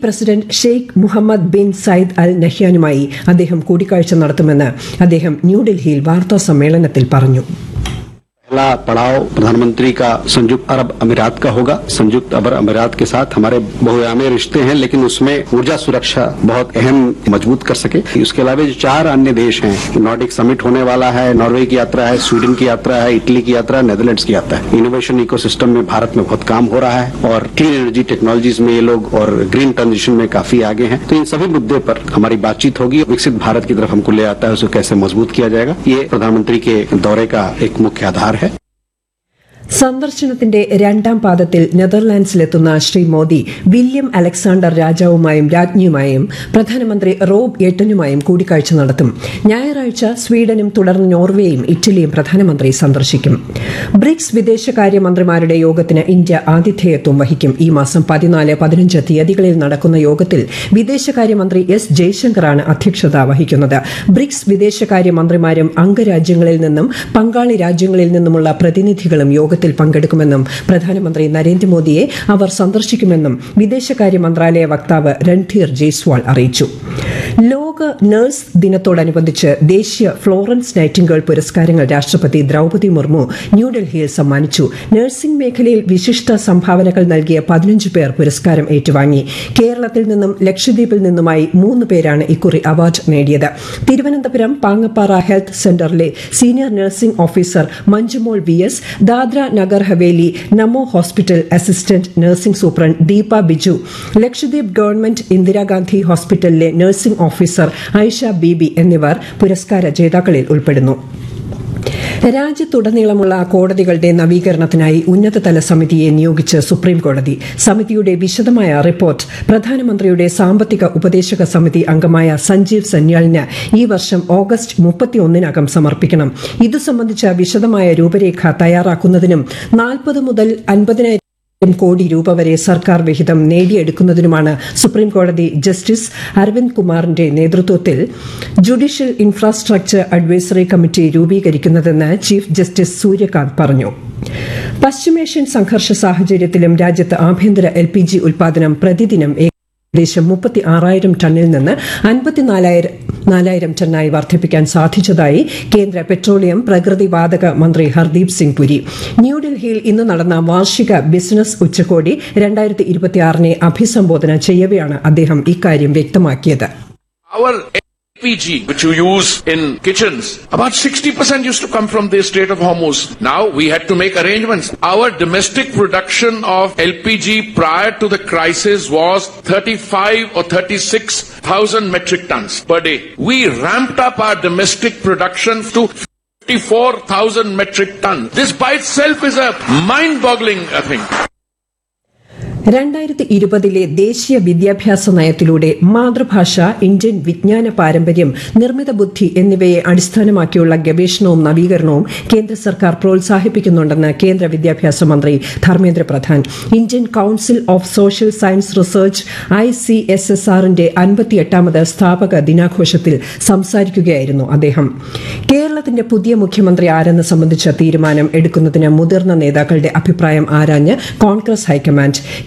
President Sheikh Mohammed bin Zayed al നഹ്യാനുമായി അദ്ദേഹം കൂടിക്കാഴ്ച നടത്തുമെന്ന് അദ്ദേഹം ന്യൂഡൽഹിയിൽ വാർത്താ സമ്മേളനത്തിൽ പറഞ്ഞു पहला पड़ाव प्रधानमंत्री का संयुक्त अरब अमीरात का होगा संयुक्त अरब अमीरात के साथ हमारे बहुआयामी रिश्ते हैं लेकिन उसमें ऊर्जा सुरक्षा बहुत अहम मजबूत कर सके उसके अलावा जो चार अन्य देश हैं नॉर्डिक समिट होने वाला है नॉर्वे की यात्रा है स्वीडन की यात्रा है इटली की यात्रा है नेदरलैंड्स की यात्रा है इनोवेशन इकोसिस्टम में भारत में बहुत काम हो रहा है और क्लीन एनर्जी टेक्नोलॉजीज में ये लोग और ग्रीन ट्रांजिशन में काफी आगे हैं तो इन सभी मुद्दे पर हमारी बातचीत होगी विकसित भारत की तरफ हमको ले आता है उसे कैसे मजबूत किया जाएगा ये प्रधानमंत्री के दौरे का एक मुख्य आधार है സന്ദർശനത്തിന്റെ രണ്ടാം പാദത്തിൽ നെതർലാൻഡ്സിലെത്തുന്ന ശ്രീ മോദി വില്യം അലക്സാണ്ടർ രാജാവുമായും രാജ്ഞിയുമായും പ്രധാനമന്ത്രി റോബ് എട്ടനുമായും കൂടിക്കാഴ്ച നടത്തും ഞായറാഴ്ച സ്വീഡനും തുടർന്ന് നോർവേയും ഇറ്റലിയും പ്രധാനമന്ത്രി സന്ദർശിക്കും ബ്രിക്സ് വിദേശകാര്യമന്ത്രിമാരുടെ യോഗത്തിന് ഇന്ത്യ ആതിഥേയത്വം വഹിക്കും ഈ മാസം പതിനാല് പതിനഞ്ച് തീയതികളിൽ നടക്കുന്ന യോഗത്തിൽ വിദേശകാര്യമന്ത്രി എസ് ജയശങ്കറാണ് അധ്യക്ഷത വഹിക്കുന്നത് ബ്രിക്സ് വിദേശകാര്യമന്ത്രിമാരും അംഗരാജ്യങ്ങളിൽ നിന്നും പങ്കാളി രാജ്യങ്ങളിൽ നിന്നുമുള്ള പ്രതിനിധികളും യോഗത്തിൽ പങ്കെടുക്കുമെന്നും പ്രധാനമന്ത്രി നരേന്ദ്രമോദിയെ അവർ സന്ദർശിക്കുമെന്നും വിദേശകാര്യ മന്ത്രാലയ വക്താവ് രൺധീർ ജയ്സ്വാൾ അറിയിച്ചു ലോക നഴ്സ് ദിനത്തോടനുബന്ധിച്ച് ദേശീയ ഫ്ലോറൻസ് നൈറ്റിംഗേൾ പുരസ്കാരങ്ങൾ രാഷ്ട്രപതി ദ്രൌപതി മുർമു ന്യൂഡൽഹിയിൽ സമ്മാനിച്ചു നഴ്സിംഗ് മേഖലയിൽ വിശിഷ്ട സംഭാവനകൾ നൽകിയ പതിനഞ്ച് പേർ പുരസ്കാരം ഏറ്റുവാങ്ങി കേരളത്തിൽ നിന്നും ലക്ഷദ്വീപിൽ നിന്നുമായി മൂന്ന് പേരാണ് ഇക്കുറി അവാർഡ് നേടിയത് തിരുവനന്തപുരം പാങ്ങപ്പാറ ഹെൽത്ത് സെന്ററിലെ senior nursing officer Manjumol V S Dadra Nagar Haveli Namo hospital assistant nursing superintendent Deepa Biju Lakshadweep government Indira Gandhi ഹോസ്പിറ്റലിലെ നഴ്സിംഗ് ഓഫീസർ ഐഷ ബീബി എന്നിവർ പുരസ്കാര ജേതാക്കളിൽ ഉൾപ്പെടുന്നു രാജ്യത്തുടനീളമുള്ള കോടതികളുടെ നവീകരണത്തിനായി ഉന്നതതല സമിതിയെ നിയോഗിച്ച് സുപ്രീം കോടതി സമിതിയുടെ വിശദമായ റിപ്പോർട്ട് പ്രധാനമന്ത്രിയുടെ സാമ്പത്തിക ഉപദേശക സമിതി അംഗമായ സഞ്ജീവ് സന്യാലിന് ഈ വർഷം ഓഗസ്റ്റ് മുപ്പത്തിയൊന്നിനകം സമർപ്പിക്കണം ഇതു സംബന്ധിച്ച വിശദമായ രൂപരേഖ തയ്യാറാക്കുന്നതിനും നാൽപ്പത് മുതൽ അൻപതിനായിരം കോടി രൂപ വരെ സർക്കാർ വിഹിതം നേടിയെടുക്കുന്നതിനുമാണ് സുപ്രീം കോടതി ജസ്റ്റിസ് അരവിന്ദ് കുമാറിന്റെ നേതൃത്വത്തിൽ ജുഡീഷ്യൽ ഇൻഫ്രാസ്ട്രക്ചർ അഡ്വൈസറി കമ്മിറ്റി രൂപീകരിക്കുന്നതെന്ന് ചീഫ് ജസ്റ്റിസ് സൂര്യകാന്ത് പറഞ്ഞു പശ്ചിമേഷ്യൻ സംഘർഷ സാഹചര്യത്തിലും രാജ്യത്ത് ആഭ്യന്തര എൽ പി ജി ഉൽപാദനം പ്രതിദിനം ഏകദേശം മുപ്പത്തി ആറായിരം ടണ്ണിൽ നിന്ന് അൻപത്തിനാലായിരം നാലായിരം ടണ്ണായി വർദ്ധിപ്പിക്കാൻ സാധിച്ചതായി കേന്ദ്ര പെട്രോളിയം പ്രകൃതിവാതക മന്ത്രി ഹർദീപ് സിംഗ് പുരി ന്യൂഡൽഹിയിൽ ഇന്ന് നടന്ന വാർഷിക ബിസിനസ് ഉച്ചകോടി രണ്ടായിരത്തി ഇരുപത്തിയാറിനെ അഭിസംബോധന ചെയ്യവെയാണ് അദ്ദേഹം ഇക്കാര്യം വ്യക്തമാക്കിയത് Our LPG, which you use in kitchens, about 60% used to come from the Strait of Hormuz. Now we had to make arrangements. Our domestic production of LPG prior to the crisis was 35 or 36,000 metric tons per day. We ramped up our domestic production to 54,000 metric tons. This by itself is a mind-boggling uh, thing. രണ്ടായിരത്തി ഇരുപതിലെ ദേശീയ വിദ്യാഭ്യാസ നയത്തിലൂടെ മാതൃഭാഷ Indian വിജ്ഞാന പാരമ്പര്യം നിർമ്മിത ബുദ്ധി എന്നിവയെ അടിസ്ഥാനമാക്കിയുള്ള ഗവേഷണവും നവീകരണവും കേന്ദ്ര സർക്കാർ പ്രോത്സാഹിപ്പിക്കുന്നുണ്ടെന്ന് കേന്ദ്ര വിദ്യാഭ്യാസ മന്ത്രി Dharmendra Pradhan Indian council of social science research I C S S ആറിന്റെ അൻപത്തിയെട്ടാമത് സ്ഥാപക ദിനാഘോഷത്തിൽ സംസാരിക്കുകയായിരുന്നു അദ്ദേഹം കേരളത്തിന്റെ പുതിയ മുഖ്യമന്ത്രി ആരെന്ന് സംബന്ധിച്ച തീരുമാനം എടുക്കുന്നതിന് മുതിർന്ന നേതാക്കളുടെ അഭിപ്രായം ആരാഞ്ഞ് കോൺഗ്രസ് ഹൈക്കമാൻഡ്